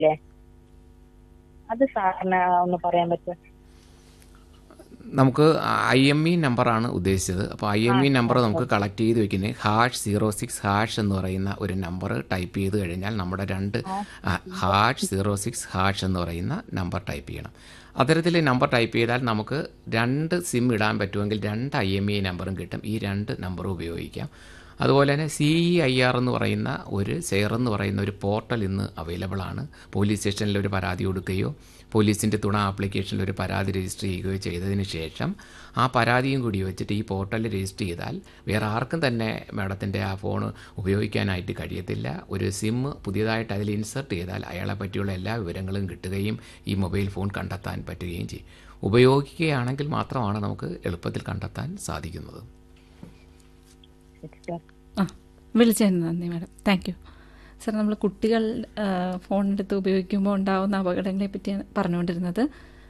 ഇല്ലേ അത് സാറിന് ഒന്ന് പറയാൻ പറ്റുമോ നമുക്ക് ഐ എം ഇ നമ്പറാണ് ഉദ്ദേശിച്ചത് അപ്പോൾ ഐ എം ഇ നമ്പർ നമുക്ക് കളക്ട് ചെയ്ത് വെക്കുന്നത് ഹാഷ് സീറോ സിക്സ് ഹാഷ് എന്ന് പറയുന്ന ഒരു നമ്പർ ടൈപ്പ് ചെയ്ത് കഴിഞ്ഞാൽ നമ്മുടെ രണ്ട് ഹാഷ് സീറോ സിക്സ് ഹാഷ് എന്ന് പറയുന്ന നമ്പർ ടൈപ്പ് ചെയ്യണം അത്തരത്തിൽ നമ്പർ ടൈപ്പ് ചെയ്താൽ നമുക്ക് രണ്ട് സിം ഇടാൻ പറ്റുമെങ്കിൽ രണ്ട് ഐ എം ഇ നമ്പറും കിട്ടും ഈ രണ്ട് നമ്പറും ഉപയോഗിക്കാം അതുപോലെ തന്നെ സി ഇ ഐ ആർ എന്ന് പറയുന്ന ഒരു സെയർ എന്ന് പറയുന്ന ഒരു പോർട്ടൽ ഇന്ന് അവൈലബിൾ ആണ് പോലീസ് സ്റ്റേഷനിൽ ഒരു പരാതി കൊടുക്കുകയോ പോലീസിൻ്റെ തുണ ആപ്ലിക്കേഷനിൽ ഒരു പരാതി രജിസ്റ്റർ ചെയ്യുകയോ ചെയ്തതിന് ശേഷം ആ പരാതിയും കൂടി വെച്ചിട്ട് ഈ പോർട്ടലിൽ രജിസ്റ്റർ ചെയ്താൽ വേറെ ആർക്കും തന്നെ മാഡത്തിൻ്റെ ആ ഫോൺ ഉപയോഗിക്കാനായിട്ട് കഴിയത്തില്ല ഒരു സിം പുതിയതായിട്ട് അതിൽ ഇൻസർട്ട് ചെയ്താൽ അയാളെ പറ്റിയുള്ള എല്ലാ വിവരങ്ങളും കിട്ടുകയും ഈ മൊബൈൽ ഫോൺ കണ്ടെത്താൻ പറ്റുകയും ചെയ്യും ഉപയോഗിക്കുകയാണെങ്കിൽ മാത്രമാണ് നമുക്ക് എളുപ്പത്തിൽ കണ്ടെത്താൻ സാധിക്കുന്നത് ശരി സാർ ആ വിളിച്ചതിന് നന്ദി മാഡം താങ്ക് യു സാർ നമ്മൾ കുട്ടികൾ ഫോണെടുത്ത് ഉപയോഗിക്കുമ്പോൾ ഉണ്ടാവുന്ന അപകടങ്ങളെ പറ്റിയാണ് പറഞ്ഞുകൊണ്ടിരുന്നത്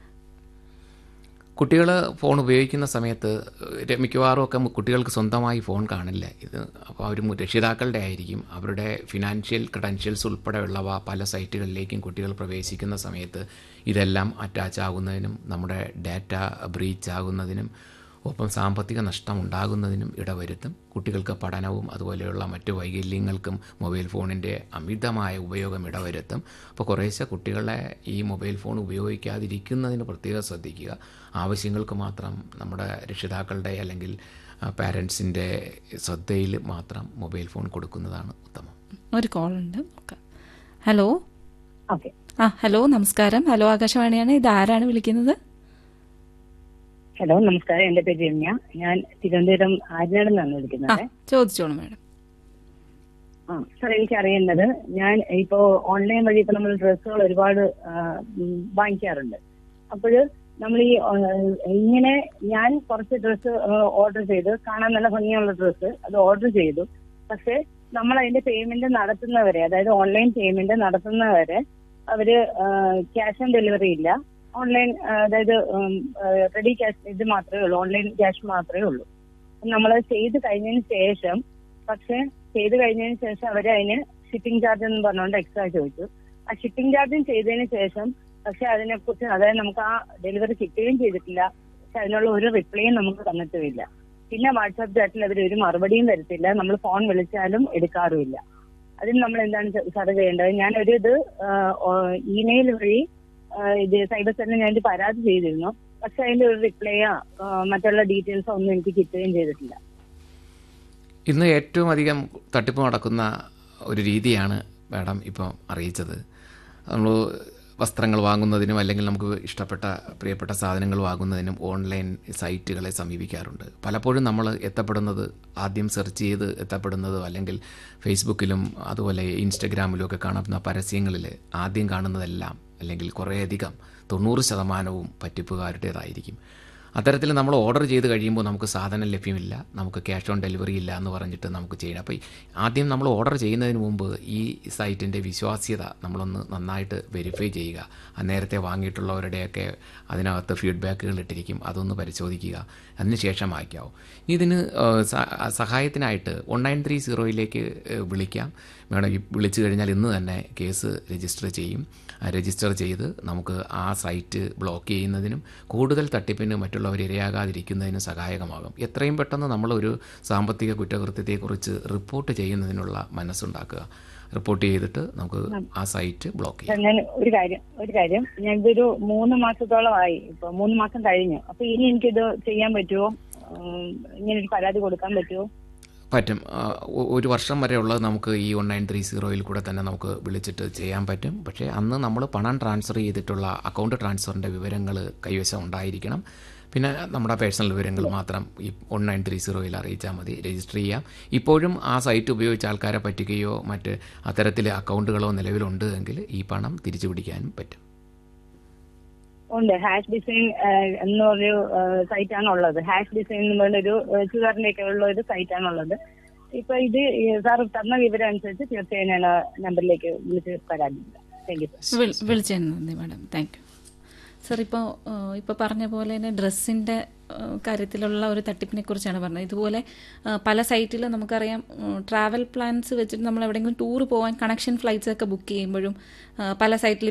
കുട്ടികൾ ഫോൺ ഉപയോഗിക്കുന്ന സമയത്ത് ര- മിക്കവാറും ഒക്കെ കുട്ടികൾക്ക് സ്വന്തമായി ഫോൺ കാണില്ല ഇത് അപ്പോൾ അവർ രക്ഷിതാക്കളുടെ ആയിരിക്കും അവരുടെ ഫിനാൻഷ്യൽ ക്രെഡൻഷ്യൽസ് ഉൾപ്പെടെയുള്ളവ പല സൈറ്റുകളിലേക്കും കുട്ടികൾ പ്രവേശിക്കുന്ന സമയത്ത് ഇതെല്ലാം അറ്റാച്ച് ആകുന്നതിനും നമ്മുടെ ഡാറ്റ ബ്രീച്ച് ആകുന്നതിനും ഒപ്പം സാമ്പത്തിക നഷ്ടം ഉണ്ടാകുന്നതിനും ഇടവരുത്തും കുട്ടികൾക്ക് പഠനവും അതുപോലെയുള്ള മറ്റു വൈകല്യങ്ങൾക്കും മൊബൈൽ ഫോണിൻ്റെ അമിതമായ ഉപയോഗം ഇടവരുത്തും അപ്പോൾ കുറേശ്ശെ കുട്ടികളെ ഈ മൊബൈൽ ഫോൺ ഉപയോഗിക്കാതിരിക്കുന്നതിന് പ്രത്യേകം ശ്രദ്ധിക്കുക ആവശ്യങ്ങൾക്ക് മാത്രം നമ്മുടെ രക്ഷിതാക്കളുടെ അല്ലെങ്കിൽ പാരൻസിൻ്റെ ശ്രദ്ധയിൽ മാത്രം മൊബൈൽ ഫോൺ കൊടുക്കുന്നതാണ് ഉത്തമം ഒരു കോൾ ഉണ്ട് നോക്കാം ഹലോ ഓക്കെ ആ ഹലോ നമസ്കാരം ഹലോ ആകാശവാണിയാണ് ഇത് ആരാണ് വിളിക്കുന്നത് ഹലോ നമസ്കാരം എന്റെ പേര് രമ്യ ഞാൻ തിരുവനന്തപുരം ആര്യനാട് നിന്നാണ് ആ വിളിക്കുന്നത് ചോദിച്ചോളൂ മാഡം ആ സാർ എനിക്ക് അറിയേണ്ടത് ഞാൻ ഇപ്പോ ഓൺലൈൻ വഴി ഇപ്പൊ നമ്മൾ ഡ്രസ്സുകൾ ഒരുപാട് ആ, ഉം, വാങ്ങിക്കാറുണ്ട് അപ്പോൾ നമ്മൾ ഈ ആ, ഇങ്ങനെ ഞാൻ കുറച്ച് ഡ്രസ്സ് ഓർഡർ ചെയ്ത് കാണാൻ നല്ല ഭംഗിയുള്ള ഡ്രസ്സ് അത് ഓർഡർ ചെയ്തു പക്ഷെ നമ്മൾ അതിന്റെ പേയ്മെന്റ് നടത്തുന്നവരെ അതായത് ഓൺലൈൻ പേയ്മെന്റ് നടത്തുന്നവരെ അവര് ക്യാഷ് ഓൺ ഡെലിവറി ഇല്ല ഓൺലൈൻ അതായത് റെഡി ക്യാഷ് ഇത് മാത്രമേ ഉള്ളൂ ഓൺലൈൻ ക്യാഷ് മാത്രമേ ഉള്ളൂ നമ്മൾ ചെയ്ത് കഴിഞ്ഞതിന് ശേഷം പക്ഷെ ചെയ്ത് കഴിഞ്ഞതിന് ശേഷം അവർ അതിന് ഷിപ്പിംഗ് ചാർജ് എന്ന് പറഞ്ഞുകൊണ്ട് എക്സ്ട്രാ ചോദിച്ചു ആ ഷിപ്പിംഗ് ചാർജും ചെയ്തതിന് ശേഷം പക്ഷെ അതിനെക്കുറിച്ച് അതായത് നമുക്ക് ആ ഡെലിവറി കിട്ടുകയും ചെയ്തിട്ടില്ല പക്ഷെ അതിനുള്ള ഒരു റിപ്ലൈയും നമുക്ക് തന്നിട്ടുമില്ല പിന്നെ വാട്സാപ്പ് ചാറ്റിൽ അവർ ഒരു മറുപടിയും തരത്തില്ല നമ്മൾ ഫോൺ വിളിച്ചാലും എടുക്കാറുമില്ല അതിന് നമ്മൾ എന്താണ് സാർ ചെയ്യേണ്ടത് ഞാൻ ഒരു ഇത് ഇമെയിൽ വഴി ആ, ഇത് സൈബർ സെല്ലിൽ ഞാൻ ഒരു പരാതി ചെയ്തിരുന്നു പക്ഷെ അതിന്റെ ഒരു റിപ്ലൈയോ മറ്റുള്ള ഡീറ്റെയിൽസോ ഒന്നും എനിക്ക് കിട്ടുകയും ചെയ്തിട്ടില്ല ഇന്ന് ഏറ്റവും അധികം തട്ടിപ്പ് നടക്കുന്ന ഒരു രീതിയാണ് മാഡം ഇപ്പോൾ അറിയിച്ചത് നമ്മൾ വസ്ത്രങ്ങൾ വാങ്ങുന്നതിനും അല്ലെങ്കിൽ നമുക്ക് ഇഷ്ടപ്പെട്ട പ്രിയപ്പെട്ട സാധനങ്ങൾ വാങ്ങുന്നതിനും ഓൺലൈൻ സൈറ്റുകളെ സമീപിക്കാറുണ്ട് പലപ്പോഴും നമ്മൾ എത്തപ്പെടുന്നത് ആദ്യം സെർച്ച് ചെയ്ത് എത്തപ്പെടുന്നത് അല്ലെങ്കിൽ ഫേസ്ബുക്കിലും അതുപോലെ ഇൻസ്റ്റഗ്രാമിലും ഒക്കെ കാണുന്ന പരസ്യങ്ങളിൽ ആദ്യം കാണുന്നതെല്ലാം അല്ലെങ്കിൽ കുറേയധികം തൊണ്ണൂറ് ശതമാനവും പറ്റിപ്പുകാരുടേതായിരിക്കും അത്തരത്തിൽ നമ്മൾ ഓർഡർ ചെയ്ത് കഴിയുമ്പോൾ നമുക്ക് സാധനം ലഭ്യമില്ല നമുക്ക് ക്യാഷ് ഓൺ ഡെലിവറി ഇല്ല എന്ന് പറഞ്ഞിട്ട് നമുക്ക് ചെയ്യണം അപ്പോൾ ഈ ആദ്യം നമ്മൾ ഓർഡർ ചെയ്യുന്നതിന് മുമ്പ് ഈ സൈറ്റിൻ്റെ വിശ്വാസ്യത നമ്മളൊന്ന് നന്നായിട്ട് വെരിഫൈ ചെയ്യുക ആ നേരത്തെ വാങ്ങിയിട്ടുള്ളവരുടെയൊക്കെ അതിനകത്ത് ഫീഡ്ബാക്കുകൾ ഇട്ടിരിക്കും അതൊന്ന് പരിശോധിക്കുക അതിനുശേഷം വായിക്കാവും ഇതിന് ഏഹ്, സ- സഹായത്തിനായിട്ട് വൺ നയൻ ത്രീ സീറോയിലേക്ക് വിളിക്കാം വേണം ഈ വിളിച്ചു കഴിഞ്ഞാൽ ഇന്ന് തന്നെ കേസ് രജിസ്റ്റർ ചെയ്യും ആ രജിസ്റ്റർ ചെയ്ത് നമുക്ക് ആ സൈറ്റ് ബ്ലോക്ക് ചെയ്യുന്നതിനും കൂടുതൽ തട്ടിപ്പിന് മറ്റുള്ളവർ ഇരയാകാതിരിക്കുന്നതിനും സഹായകമാകും എത്രയും പെട്ടെന്ന് നമ്മളൊരു സാമ്പത്തിക കുറ്റകൃത്യത്തെക്കുറിച്ച് റിപ്പോർട്ട് ചെയ്യുന്നതിനുള്ള മനസ്സുണ്ടാക്കുക റിപ്പോർട്ട് ചെയ്തിട്ട് നമുക്ക് ആ സൈറ്റ് ബ്ലോക്ക് ചെയ്യാം സാർ, ഞാൻ ഒരു കാര്യം ഒരു കാര്യം ഞാൻ ഇതൊരു മൂന്ന് മാസത്തോളമായി ഇപ്പൊ മൂന്ന് മാസം കഴിഞ്ഞു അപ്പൊ ഇനി എനിക്കിത് ചെയ്യാൻ പറ്റുമോ ഉം, ഇങ്ങനെ ഒരു പരാതി കൊടുക്കാൻ പറ്റുമോ പറ്റും ആ, ഒ- ഒരു വർഷം വരെ ഉള്ളത് നമുക്ക് ഈ വൺ നയൻ ത്രീ സീറോയിൽ കൂടെ തന്നെ നമുക്ക് വിളിച്ചിട്ട് ചെയ്യാൻ പറ്റും പക്ഷേ അന്ന് നമ്മൾ പണം ട്രാൻസ്ഫർ ചെയ്തിട്ടുള്ള അക്കൗണ്ട് ട്രാൻസ്ഫറിൻ്റെ വിവരങ്ങൾ കൈവശം ഉണ്ടായിരിക്കണം പിന്നെ നമ്മുടെ പേഴ്സണൽ വിവരങ്ങൾ മാത്രം ഈ വൺ നയൻ ത്രീ സീറോയിൽ അറിയിച്ചാൽ മതി രജിസ്റ്റർ ചെയ്യാം ഇപ്പോഴും ആ സൈറ്റ് ഉപയോഗിച്ച് ആൾക്കാരെ പറ്റിക്കുകയോ മറ്റ് അത്തരത്തിൽ അക്കൗണ്ടുകളോ നിലവിലുണ്ട് എങ്കിൽ ഈ പണം തിരിച്ചു പിടിക്കാനും പറ്റും ഉണ്ട് ഹാഷ് ഡിസൈൻ എന്ന് പറഞ്ഞൊരു സൈറ്റാണ് ഉള്ളത് ഹാഷ് ഡിസൈൻ എന്ന് പറഞ്ഞൊരു ചുതാറിന്റെ ഒക്കെ ഉള്ള ഒരു സൈറ്റാണ് ഉള്ളത് ഇപ്പൊ ഇത് സാർ തന്ന വിവരം അനുസരിച്ച് തീർച്ചയായും ഞാൻ ആ നമ്പറിലേക്ക് വിളിച്ച് പരാതിയില്ല താങ്ക് യു സാർ വിൾ- വിളിച്ചതിന് നന്ദി മാഡം താങ്ക് യു സാർ ഇപ്പോൾ ഇപ്പോൾ പറഞ്ഞ പോലെ തന്നെ ഡ്രസ്സിൻ്റെ ആ, കാര്യത്തിലുള്ള ഒരു തട്ടിപ്പിനെ കുറിച്ചാണ് പറഞ്ഞത് ഇതുപോലെ ആ, പല സൈറ്റിലും നമുക്കറിയാം ട്രാവൽ പ്ലാൻസ് വെച്ചിട്ട് നമ്മൾ എവിടെയെങ്കിലും ടൂർ പോകാൻ കണക്ഷൻ ഫ്ലൈറ്റ്സ് ഒക്കെ ബുക്ക് ചെയ്യുമ്പോഴും ആ, പല സൈറ്റിൽ